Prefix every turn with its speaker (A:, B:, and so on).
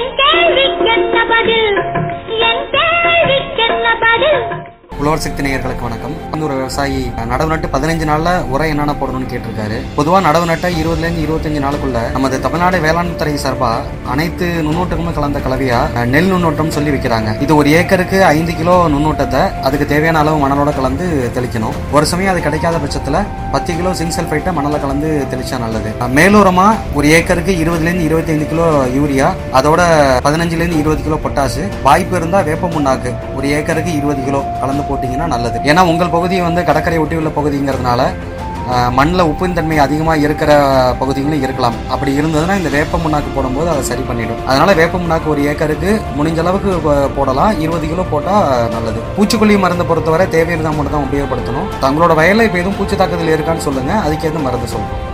A: என் கேள்விக்கென்ன பதில் என் கேள்விக்கென்ன பதில்
B: உழவர் சக்தி நேயர்களுக்கு வணக்கம் வந்து ஒரு விவசாயி நடவு நட்டு பதினஞ்சு நாள்ல உரம் என்னென்ன போடணும்னு கேட்டிருக்காரு பொதுவா நடவு நட்ட இருபதுல இருந்து இருபத்தஞ்சு நாளுக்குள்ள நமது தமிழ்நாடு வேளாண் துறை சார்பா அனைத்து நுண்ணூட்டங்களும் கலந்த கலவையா அஹ், நெல் நுண்ணூட்டம் சொல்லி வைக்கிறாங்க இது ஒரு ஏக்கருக்கு ஐந்து கிலோ நுண்ணூட்டத்தை அதுக்கு தேவையான அளவு மணலோட கலந்து தெளிக்கணும் ஒரு சமயம் அது கிடைக்காத பட்சத்துல பத்து கிலோ சிங்க் சல்ஃபைட்டை மணல கலந்து தெளிச்சா நல்லது அஹ், மேலோரமா ஒரு ஏக்கருக்கு இருபதுல இருந்து இருபத்தி ஐந்து கிலோ யூரியா அதோட பதினஞ்சுல இருந்து இருபது கிலோ பொட்டாசு வாய்ப்பு இருந்தா வேப்ப முன்னாக்கு ஒரு ஏக்கருக்கு இருபது கிலோ கலந்து போட்டீங்கன்னா நல்லது ஏன்னா உங்கள் பகுதி வந்து கடற்கரை ஒட்டி உள்ள பகுதிங்கிறதுனால மண்ணில் உப்பின் தன்மை அதிகமாக இருக்கிற பகுதிகளும் இருக்கலாம் அப்படி இருந்ததுன்னா இந்த வேப்ப முன்னாக்கு போடும்போது அதை சரி பண்ணிடும் அதனால வேப்ப முன்னாக்கு ஒரு ஏக்கருக்கு முடிஞ்ச அளவுக்கு போ- போடலாம் இருபது கிலோ போட்டால் நல்லது பூச்சிக்கொல்லி மருந்தை பொறுத்தவரை தேவையிருந்தால் மட்டும் தான் உபயோகப்படுத்தணும் தங்களோட வயலில் இப்போ எதுவும் பூச்சி தாக்குதல் இருக்கான்னு சொல்லுங்க அதுக்கேற்ற மருந்து சொல்றோம்